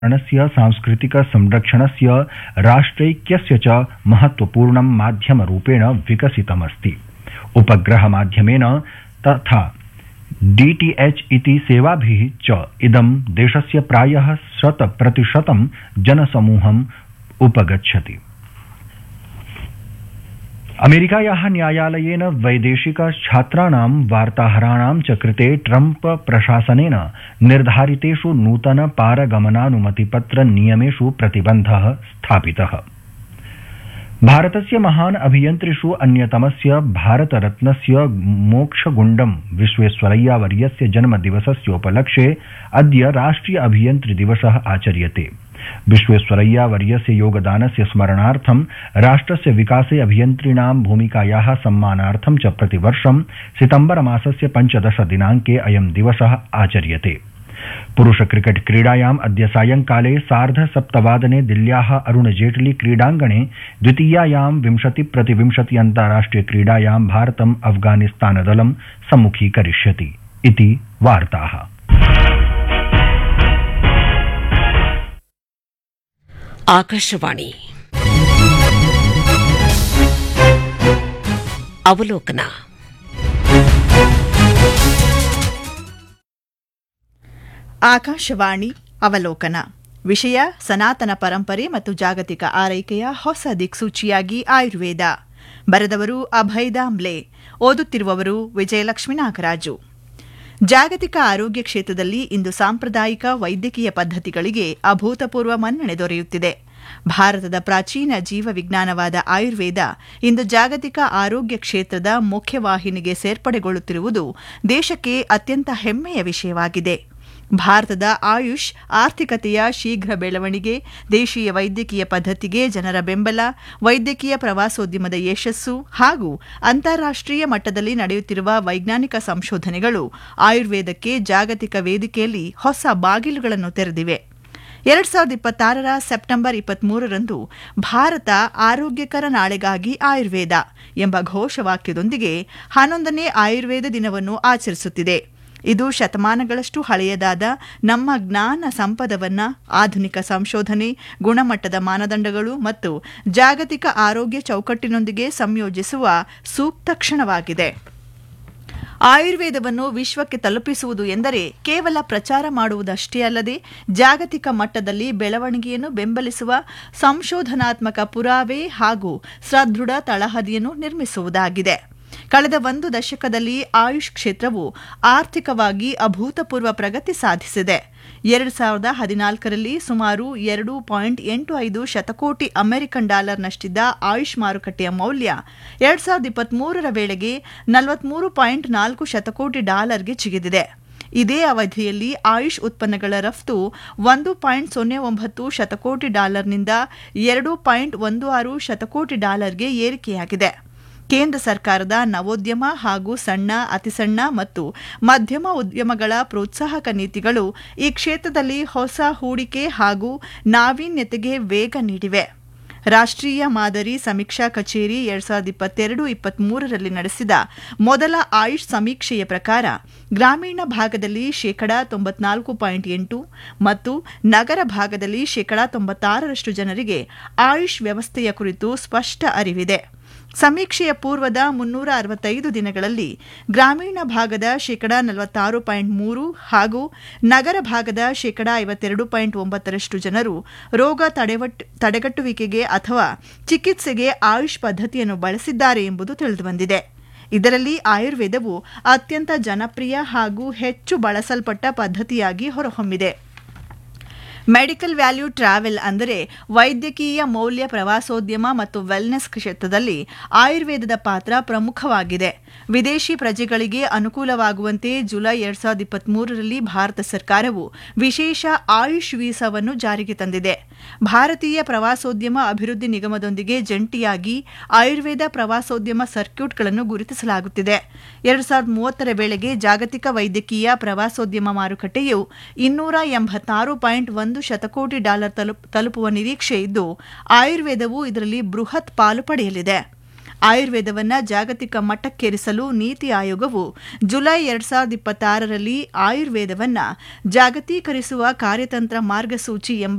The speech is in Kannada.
णस्य सांस्कृतिकसंरक्षणस्य राष्ट्रैक्यस्य च महत्वपूर्णं माध्यमरूपेण विकसितमस्ति उपग्रहमाध्यमेन तथा डीटीएच इति सेवाभिः च इदं देशस्य प्रायः शतप्रतिशतं जनसमूहम् उपगच्छति अमेरिकायाः न्यायालयेन वैदेशिक छात्राणां वार्ताहराणां च कृते ट्रम्प प्रशासनेन निर्धारितेषु नूतन पारगमनानुमतिपत्र नियमेषु प्रतिबन्धः स्थापितः भारतस्य महान् अभियन्तृषु अन्यतमस्य भारतरत्नस्य मोक्षगुण्डं विश्वेश्वरय्यावर्यस्य जन्मदिवसस्योपलक्ष्ये अद्य राष्ट्रिय अभियन्तृ दिवसः आचर्यते विश्वेश्वरय्यावर्यस्य योगदानस्य स्मरणार्थं राष्ट्रस्य विकासे अभियन्तॄणां भूमिकायाः सम्मानार्थं च प्रतिवर्षं सितम्बरमासस्य पञ्चदश दिनाङ्के अयं दिवसः आचर्यते पुरुष क्रिकेट क्रीडायाम् अद्य सायंकाले सार्ध सप्तवादने दिल्ल्याः अरुण जेटली क्रीडाङ्गणे द्वितीयायां विंशति प्रतिविंशति अन्ताराष्ट्रिय क्रीडायां भारतम् अफगानिस्तानदलं सम्मुखीकरिष्यति इति वार्ताः ಆಕಾಶವಾಣಿ ಅವಲೋಕನ ಆಕಾಶವಾಣಿ ಅವಲೋಕನ ವಿಷಯ ಸನಾತನ ಪರಂಪರೆ ಮತ್ತು ಜಾಗತಿಕ ಆರೈಕೆಯ ಹೊಸ ದಿಕ್ಸೂಚಿಯಾಗಿ ಆಯುರ್ವೇದ ಬರೆದವರು ಅಭಯ್ ದಾಮ್ಲೆ ಓದುತ್ತಿರುವವರು ವಿಜಯಲಕ್ಷ್ಮೀ ನಾಗರಾಜು ಜಾಗತಿಕ ಆರೋಗ್ಯ ಕ್ಷೇತ್ರದಲ್ಲಿ ಇಂದು ಸಾಂಪ್ರದಾಯಿಕ ವೈದ್ಯಕೀಯ ಪದ್ಧತಿಗಳಿಗೆ ಅಭೂತಪೂರ್ವ ಮನ್ನಣೆ ದೊರೆಯುತ್ತಿದೆ ಭಾರತದ ಪ್ರಾಚೀನ ಜೀವ ವಿಜ್ಞಾನವಾದ ಆಯುರ್ವೇದ ಇಂದು ಜಾಗತಿಕ ಆರೋಗ್ಯ ಕ್ಷೇತ್ರದ ಮುಖ್ಯವಾಹಿನಿಗೆ ಸೇರ್ಪಡೆಗೊಳ್ಳುತ್ತಿರುವುದು ದೇಶಕ್ಕೆ ಅತ್ಯಂತ ಹೆಮ್ಮೆಯ ವಿಷಯವಾಗಿದೆ ಭಾರತದ ಆಯುಷ್ ಆರ್ಥಿಕತೆಯ ಶೀಘ್ರ ಬೆಳವಣಿಗೆ ದೇಶೀಯ ವೈದ್ಯಕೀಯ ಪದ್ಧತಿಗೆ ಜನರ ಬೆಂಬಲ ವೈದ್ಯಕೀಯ ಪ್ರವಾಸೋದ್ಯಮದ ಯಶಸ್ಸು ಹಾಗೂ ಅಂತಾರಾಷ್ಟೀಯ ಮಟ್ಟದಲ್ಲಿ ನಡೆಯುತ್ತಿರುವ ವೈಜ್ಞಾನಿಕ ಸಂಶೋಧನೆಗಳು ಆಯುರ್ವೇದಕ್ಕೆ ಜಾಗತಿಕ ವೇದಿಕೆಯಲ್ಲಿ ಹೊಸ ಬಾಗಿಲುಗಳನ್ನು ತೆರೆದಿವೆ ಎರಡ್ ಸಾವಿರದ ಇಪ್ಪತ್ತಾರರ ಸೆಪ್ಟೆಂಬರ್ ಇಪ್ಪತ್ಮೂರರಂದು ಭಾರತ ಆರೋಗ್ಯಕರ ನಾಳೆಗಾಗಿ ಆಯುರ್ವೇದ ಎಂಬ ಘೋಷವಾಕ್ಯದೊಂದಿಗೆ ಹನ್ನೊಂದನೇ ಆಯುರ್ವೇದ ದಿನವನ್ನು ಆಚರಿಸುತ್ತಿದೆ ಇದು ಶತಮಾನಗಳಷ್ಟು ಹಳೆಯದಾದ ನಮ್ಮ ಜ್ಞಾನ ಸಂಪದವನ್ನ ಆಧುನಿಕ ಸಂಶೋಧನೆ ಗುಣಮಟ್ಟದ ಮಾನದಂಡಗಳು ಮತ್ತು ಜಾಗತಿಕ ಆರೋಗ್ಯ ಚೌಕಟ್ಟಿನೊಂದಿಗೆ ಸಂಯೋಜಿಸುವ ಸೂಕ್ತ ಕ್ಷಣವಾಗಿದೆ ಆಯುರ್ವೇದವನ್ನು ವಿಶ್ವಕ್ಕೆ ತಲುಪಿಸುವುದು ಎಂದರೆ ಕೇವಲ ಪ್ರಚಾರ ಮಾಡುವುದಷ್ಟೇ ಅಲ್ಲದೆ ಜಾಗತಿಕ ಮಟ್ಟದಲ್ಲಿ ಬೆಳವಣಿಗೆಯನ್ನು ಬೆಂಬಲಿಸುವ ಸಂಶೋಧನಾತ್ಮಕ ಪುರಾವೆ ಹಾಗೂ ಸದೃಢ ತಳಹದಿಯನ್ನು ನಿರ್ಮಿಸುವುದಾಗಿದೆ ಕಳೆದ ಒಂದು ದಶಕದಲ್ಲಿ ಆಯುಷ್ ಕ್ಷೇತ್ರವು ಆರ್ಥಿಕವಾಗಿ ಅಭೂತಪೂರ್ವ ಪ್ರಗತಿ ಸಾಧಿಸಿದೆ ಎರಡು ಸಾವಿರದ ಹದಿನಾಲ್ಕರಲ್ಲಿ ಸುಮಾರು ಎರಡು ಪಾಯಿಂಟ್ ಎಂಟು ಐದು ಶತಕೋಟಿ ಅಮೆರಿಕನ್ ಡಾಲರ್ನಷ್ಟಿದ್ದ ಆಯುಷ್ ಮಾರುಕಟ್ಟೆಯ ಮೌಲ್ಯ ಎರಡು ಸಾವಿರದ ಇಪ್ಪತ್ಮೂರರ ವೇಳೆಗೆ ನಲವತ್ಮೂರು ಪಾಯಿಂಟ್ ನಾಲ್ಕು ಶತಕೋಟಿ ಡಾಲರ್ಗೆ ಜಿಗಿದಿದೆ ಇದೇ ಅವಧಿಯಲ್ಲಿ ಆಯುಷ್ ಉತ್ಪನ್ನಗಳ ರಫ್ತು ಒಂದು ಪಾಯಿಂಟ್ ಸೊನ್ನೆ ಒಂಬತ್ತು ಶತಕೋಟಿ ಡಾಲರ್ನಿಂದ ಎರಡು ಪಾಯಿಂಟ್ ಒಂದು ಆರು ಶತಕೋಟಿ ಡಾಲರ್ಗೆ ಏರಿಕೆಯಾಗಿದೆ ಕೇಂದ್ರ ಸರ್ಕಾರದ ನವೋದ್ಯಮ ಹಾಗೂ ಸಣ್ಣ ಅತಿಸಣ್ಣ ಮತ್ತು ಮಧ್ಯಮ ಉದ್ಯಮಗಳ ಪ್ರೋತ್ಸಾಹಕ ನೀತಿಗಳು ಈ ಕ್ಷೇತ್ರದಲ್ಲಿ ಹೊಸ ಹೂಡಿಕೆ ಹಾಗೂ ನಾವೀನ್ಯತೆಗೆ ವೇಗ ನೀಡಿವೆ ರಾಷ್ಟ್ರೀಯ ಮಾದರಿ ಸಮೀಕ್ಷಾ ಕಚೇರಿ ಎರಡ್ ಸಾವಿರದ ಇಪ್ಪತ್ತೆರಡು ಇಪ್ಪತ್ಮೂರರಲ್ಲಿ ನಡೆಸಿದ ಮೊದಲ ಆಯುಷ್ ಸಮೀಕ್ಷೆಯ ಪ್ರಕಾರ ಗ್ರಾಮೀಣ ಭಾಗದಲ್ಲಿ ಶೇಕಡಾ ತೊಂಬತ್ನಾಲ್ಕು ಪಾಯಿಂಟ್ ಎಂಟು ಮತ್ತು ನಗರ ಭಾಗದಲ್ಲಿ ಶೇಕಡಾ ತೊಂಬತ್ತಾರರಷ್ಟು ಜನರಿಗೆ ಆಯುಷ್ ವ್ಯವಸ್ಥೆಯ ಕುರಿತು ಸ್ಪಷ್ಟ ಅರಿವಿದೆ ಸಮೀಕ್ಷೆಯ ಪೂರ್ವದ ಮುನ್ನೂರ ಅರವತ್ತೈದು ದಿನಗಳಲ್ಲಿ ಗ್ರಾಮೀಣ ಭಾಗದ ಶೇಕಡಾ ನಲವತ್ತಾರು ಪಾಯಿಂಟ್ ಮೂರು ಹಾಗೂ ನಗರ ಭಾಗದ ಶೇಕಡಾ ಐವತ್ತೆರಡು ಪಾಯಿಂಟ್ ಒಂಬತ್ತರಷ್ಟು ಜನರು ರೋಗ ತಡೆಗಟ್ಟುವಿಕೆಗೆ ಅಥವಾ ಚಿಕಿತ್ಸೆಗೆ ಆಯುಷ್ ಪದ್ಧತಿಯನ್ನು ಬಳಸಿದ್ದಾರೆ ಎಂಬುದು ತಿಳಿದುಬಂದಿದೆ ಇದರಲ್ಲಿ ಆಯುರ್ವೇದವು ಅತ್ಯಂತ ಜನಪ್ರಿಯ ಹಾಗೂ ಹೆಚ್ಚು ಬಳಸಲ್ಪಟ್ಟ ಪದ್ಧತಿಯಾಗಿ ಹೊರಹೊಮ್ಮಿದೆ ಮೆಡಿಕಲ್ ವ್ಯಾಲ್ಯೂ ಟ್ರಾವೆಲ್ ಅಂದರೆ ವೈದ್ಯಕೀಯ ಮೌಲ್ಯ ಪ್ರವಾಸೋದ್ಯಮ ಮತ್ತು ವೆಲ್ನೆಸ್ ಕ್ಷೇತ್ರದಲ್ಲಿ ಆಯುರ್ವೇದದ ಪಾತ್ರ ಪ್ರಮುಖವಾಗಿದೆ ವಿದೇಶಿ ಪ್ರಜೆಗಳಿಗೆ ಅನುಕೂಲವಾಗುವಂತೆ ಜುಲೈ ಎರಡ್ ಸಾವಿರದ ಇಪ್ಪತ್ಮೂರರಲ್ಲಿ ಭಾರತ ಸರ್ಕಾರವು ವಿಶೇಷ ಆಯುಷ್ ವೀಸಾವನ್ನು ಜಾರಿಗೆ ತಂದಿದೆ ಭಾರತೀಯ ಪ್ರವಾಸೋದ್ಯಮ ಅಭಿವೃದ್ಧಿ ನಿಗಮದೊಂದಿಗೆ ಜಂಟಿಯಾಗಿ ಆಯುರ್ವೇದ ಪ್ರವಾಸೋದ್ಯಮ ಸರ್ಕ್ಯೂಟ್ಗಳನ್ನು ಗುರುತಿಸಲಾಗುತ್ತಿದೆ ಎರಡು ಸಾವಿರದ ಮೂವತ್ತರ ವೇಳೆಗೆ ಜಾಗತಿಕ ವೈದ್ಯಕೀಯ ಪ್ರವಾಸೋದ್ಯಮ ಮಾರುಕಟ್ಟೆಯು ಇನ್ನೂರ ಎಂಬತ್ತಾರು ಪಾಯಿಂಟ್ ಒಂದು ಶತಕೋಟಿ ಡಾಲರ್ ತಲುಪುವ ನಿರೀಕ್ಷೆ ಇದ್ದು ಆಯುರ್ವೇದವು ಇದರಲ್ಲಿ ಬೃಹತ್ ಪಾಲು ಪಡೆಯಲಿದೆ ಆಯುರ್ವೇದವನ್ನ ಜಾಗತಿಕ ಮಟ್ಟಕ್ಕೇರಿಸಲು ನೀತಿ ಆಯೋಗವು ಜುಲೈ ಎರಡ್ ಸಾವಿರದ ಇಪ್ಪತ್ತಾರರಲ್ಲಿ ಆಯುರ್ವೇದವನ್ನ ಜಾಗತೀಕರಿಸುವ ಕಾರ್ಯತಂತ್ರ ಮಾರ್ಗಸೂಚಿ ಎಂಬ